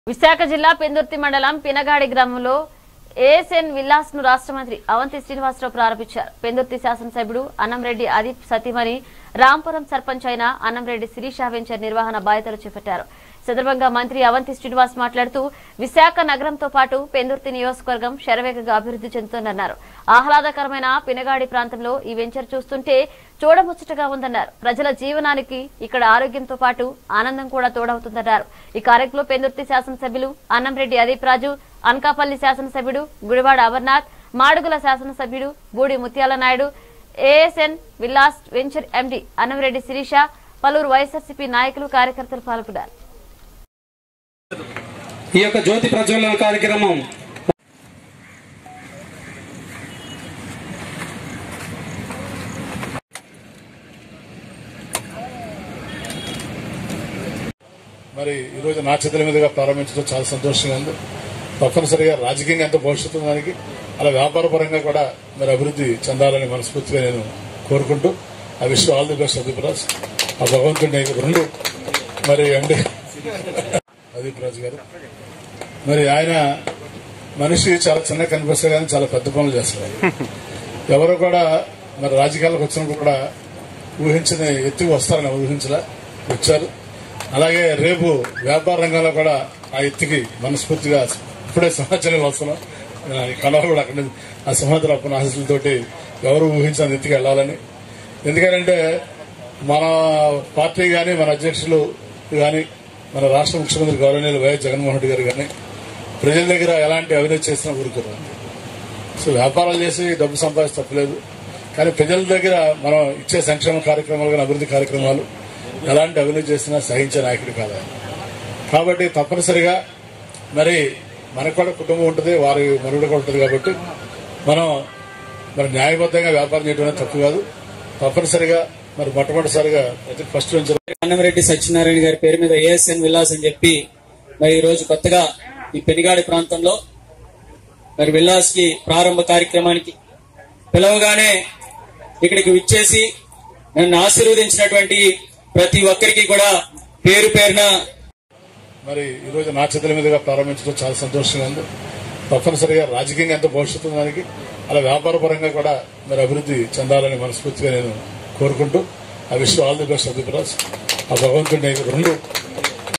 విశాఖ జిల్లా పెందుర్తి మండలం పినగాడి గ్రామంలో ఏఎస్ఎన్ విల్లాస్ ను రాష్ట్ర మంత్రి అవంతి శ్రీనివాసరావు ప్రారంభించారు పెందుర్తి శాసనసభ్యుడు అన్నంరెడ్డి అదీప్ సతీమణి రాంపురం సర్పంచ్ అయిన అన్నంరెడ్డి శిరీష వెంచర్ నిర్వహణ బాధ్యతలు చేపట్టారు ఈ సందర్భంగా మంత్రి అవంతి శ్రీనివాస్ మాట్లాడుతూ విశాఖ నగరంతో పాటు పెందుర్తి నియోజకవర్గం శరవేగంగా అభివృద్ధి చెందుతోందన్నారు ఆహ్లాదకరమైన పినగాడి ప్రాంతంలో ఈ వెంచర్ చూస్తుంటే చూడముచ్చటగా ఉందన్నారు ప్రజల జీవనానికి ఇక్కడ ఆరోగ్యంతో పాటు ఆనందం కూడా తోడవుతుందన్నారు ఈ కార్యక్రమంలో పెందుర్తి శాసనసభ్యులు అన్నంరెడ్డి అదీప్ రాజు అనకాపల్లి శాసనసభ్యుడు గుడివాడ అమర్నాథ్ మాడుగుల శాసనసభ్యుడు Budi Mutyala Naidu ASN villas venture MD Annamreddy Sirisha పలువురు వైఎస్ఆర్సీపీ నాయకులు కార్యకర్తలు పాల్గొన్నారు ఈ యొక్క జ్యోతి ప్రజ్వలన కార్యక్రమం మరి ఈరోజు నా చేతుల మీదుగా ప్రారంభించడం చాలా సంతోషంగా ఉంది తప్పనిసరిగా రాజకీయంగా ఎంత భవిష్యత్తు ఉంది దానికి అలా వ్యాపారపరంగా కూడా మరి అభివృద్ధి చెందాలని మనస్ఫూర్తిగా నేను కోరుకుంటూ ఆ wish all the best Adeepraj ఆ భగవంతుడిని రెండు మరి ఎండి అదీప్రాజ్ గారు మరి ఆయన మనిషి చాలా చిన్న కనిపిస్తే కానీ చాలా పెద్ద పనులు చేస్తారు ఎవరు కూడా మరి రాజకీయాలకు వచ్చినప్పుడు కూడా ఊహించిన ఎత్తుకు వస్తారని ఊహించలే వచ్చారు అలాగే రేపు వ్యాపార రంగంలో కూడా ఆ ఎత్తుకి మనస్ఫూర్తిగా ఇప్పుడే సమాచారం వస్తున్నాం కళ కూడా అక్కడ నుంచి ఆ సింహాద్రి అప్పన ఆశీస్సులతోటి ఎవరు ఊహించిన ఎత్తుకి వెళ్ళాలని ఎందుకంటే మన పార్టీ గాని మన అధ్యక్షులు గాని మన రాష్ట్ర ముఖ్యమంత్రి గౌరవనీయులు వైఎస్ జగన్మోహన్ రెడ్డి గారు గాని ప్రజల దగ్గర ఎలాంటి అవినీతి చేసినా ఊరుకున్నారు సో వ్యాపారాలు చేసి డబ్బు సంపాదించి తప్పలేదు కానీ ప్రజల దగ్గర మనం ఇచ్చే సంక్షేమ కార్యక్రమాలు కానీ అభివృద్ధి కార్యక్రమాలు ఎలాంటి అవినీతి చేసినా సహించే నాయకుడు కాదు ఆయన. కాబట్టి తప్పనిసరిగా మరి మనకు కూడా కుటుంబం ఉంటుంది వారి మనుగడ కూడా ఉంటుంది కాబట్టి మనం మరి న్యాయబద్ధంగా వ్యాపారం చేయడం అనేది తప్పు కాదు తప్పనిసరిగా మరి మొట్టమొదటిసారిగా ప్రతి ఫస్ట్ నుంచి అన్నమరెడ్డి సత్యనారాయణ గారి పేరు మీద ఏఎస్ఎన్ విల్లాస్ అని చెప్పి మరి ఈ రోజు కొత్తగా ఈ పెనిగాడి ప్రాంతంలో మరి విల్లాస్ కి ప్రారంభ కార్యక్రమానికి పిలవగానే ఇక్కడికి విచ్చేసి నన్ను ఆశీర్వదించినటువంటి ప్రతి ఒక్కరికి కూడా పేరు పేరున మరి ఈరోజు నా చేతుల మీదుగా ప్రారంభించడం చాలా సంతోషంగా ఉంది తప్పనిసరిగా రాజకీయంగా ఎంత భవిష్యత్తు ఉంది దానికి అలా వ్యాపారపరంగా కూడా మరి అభివృద్ధి చెందాలని మనస్ఫూర్తిగా నేను కోరుకుంటూ ఆ wish all the best Adeepraj ఆ భగవంతుడిని రెండు